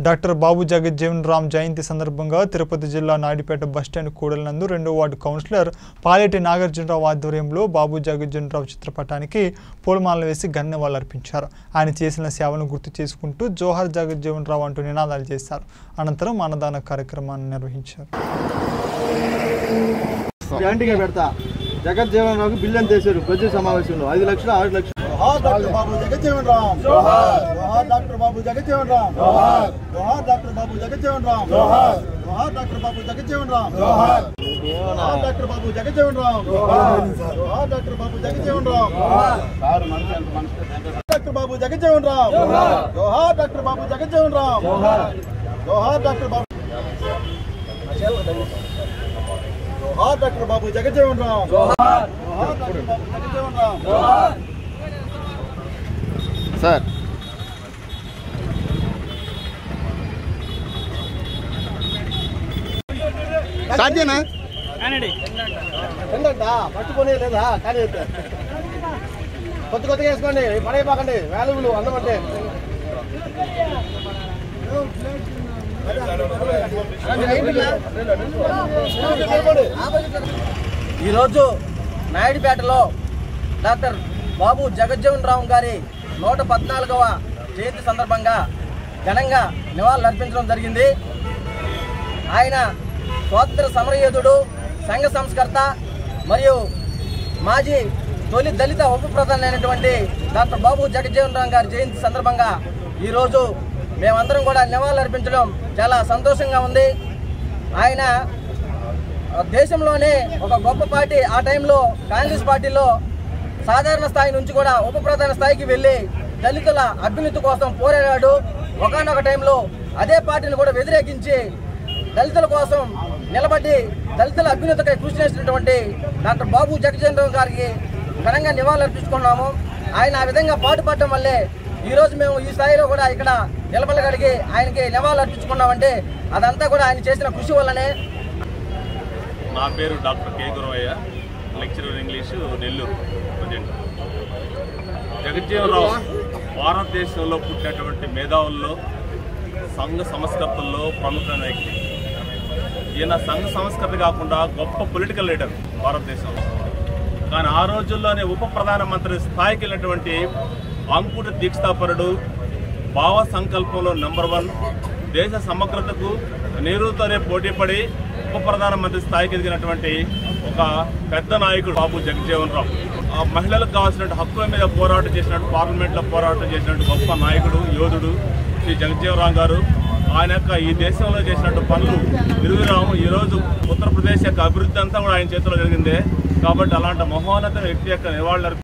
doctor Babu Jagjivan Ram Jayanti సందర్భంగా తిరుపతి జిల్లా Naidupeta bus stand కూడలినందు రెండో వార్డు కౌన్సిలర్ పాలేటి నాగార్జునరావు ఆధ్వర్యంలో బాబు జగజ్జీవన్ రావు చిత్రపటానికి పూలమాలలు వేసి గన్నెవాళ్ళు అర్పించారు ఆయన చేసిన సేవలను గుర్తు చేసుకుంటూ జోహార్ జగజ్జీవన్ రావు అంటూ నినాదాలు చేశారు అనంతరం అన్నదాన కార్యక్రమాన్ని నిర్వహించారు గ్యారంటీగా పెడతా జగజ్జీవన్ రావుకి బిల్లు ఎంత వేశారు బడ్జెట్ సమావేశంలో ఐదు లక్షలు ఆరు లక్షలు జోహార్ డాక్టర్ బాబు జగజ్జీవన్ రామ్ జోహార్ జోహార్ డాక్టర్ బాబు జగజ్జీవన్ రామ్ జోహార్ జోహార్ డాక్టర్ బాబు జగజ్జీవన్ రామ్ జోహార్ జోహార్ డాక్టర్ బాబు జగజ్జీవన్ రామ్ జోహార్ జోహార్ డాక్టర్ బాబు జగజ్జీవన్ రామ్ జోహార్ జోహార్ డాక్టర్ బాబు జగజ్జీవన్ రామ్ జోహార్ డాక్టర్ బాబు జగజ్జీవన్ రామ్ జోహార్ డాక్టర్ బాబు జగజ్జీవన్ రామ్ జోహార్ డాక్టర్ బాబు జోహార్ డాక్టర్ బాబు జగజ్జీవన్ రామ్ జోహార్ జోహార్ డాక్టర్ బాబు జగజ్జీవన్ రామ్ జోహార్ సార్ స్టార్ట్ చేయనా ఏంటంట పట్టుకొని లేదా కానీ కొత్త కొత్తగా వేసుకోండి పడైపోకండి వాల్యుబుల్ అన్నం అంటే ఈరోజు నాయుడుపేటలో డాక్టర్ బాబు జగజ్జీవన్ రావు గారి నూట పద్నాలుగవ జయంతి సందర్భంగా ఘనంగా నివాళులు అర్పించడం జరిగింది ఆయన స్వాతంత్ర సమరయోధుడు సంఘ సంస్కర్త మరియు మాజీ తొలి దళిత ఉప ప్రధాని అయినటువంటి డాక్టర్ బాబు జగజ్జీవన్ రావు గారి జయంతి సందర్భంగా ఈరోజు మేమందరం కూడా నివాళులు అర్పించడం చాలా సంతోషంగా ఉంది ఆయన దేశంలోనే ఒక గొప్ప పార్టీ ఆ టైంలో కాంగ్రెస్ పార్టీలో సాధారణ స్థాయి నుంచి కూడా ఉప ప్రధాన స్థాయికి వెళ్ళి దళితుల అభ్యున్నతి కోసం పోరాడాడు ఒకనొక టైంలో అదే పార్టీని కూడా వ్యతిరేకించి దళితుల కోసం నిలబడి దళితుల అభ్యున్నతికై కృషి చేసినటువంటి డాక్టర్ బాబు జగజీవన్ గారికి ఘనంగా నివాళులు అర్పించుకున్నాము ఆయన ఆ విధంగా పాటుపడటం వల్లే ఈరోజు మేము ఈ స్థాయిలో కూడా ఇక్కడ నిలబడగలిగి ఆయనకి నివాళులు అర్పించుకున్నామంటే అదంతా కూడా ఆయన చేసిన కృషి వల్లనే నా పేరు doctor K Guravayya lecturer English Nellore present Jagjivanrao భారతదేశంలో పుట్టినటువంటి మేధావుల్లో సంఘ సంస్కర్తల్లో ప్రముఖమైన వ్యక్తి ఈయన సంఘ సంస్కర్త కాకుండా గొప్ప పొలిటికల్ లీడర్ భారతదేశంలో కానీ ఆ రోజుల్లోనే ఉప ప్రధానమంత్రి స్థాయికి వెళ్ళినటువంటి అంకుట దీక్షాపరుడు భావ సంకల్పంలో నెంబర్ వన్ దేశ సమగ్రతకు నెహ్రూతోనే పోటీపడి ఉప ప్రధానమంత్రి స్థాయికి ఎదిగినటువంటి ఒక పెద్ద నాయకుడు బాబు జగజ్జీవన్ రావు ఆ మహిళలకు కావాల్సిన హక్కుల మీద పోరాటం చేసినట్టు పార్లమెంట్లో పోరాటం చేసినట్టు గొప్ప నాయకుడు యోధుడు శ్రీ జగజ్జీవన్ రావు గారు ఆయన యొక్క ఈ దేశంలో చేసినట్టు పనులు తిరుగురాము ఈరోజు ఉత్తరప్రదేశ్ యొక్క అభివృద్ధి అంతా కూడా ఆయన చేతిలో జరిగిందే కాబట్టి అలాంటి మహోన్నత వ్యక్తి యొక్క నివాళులు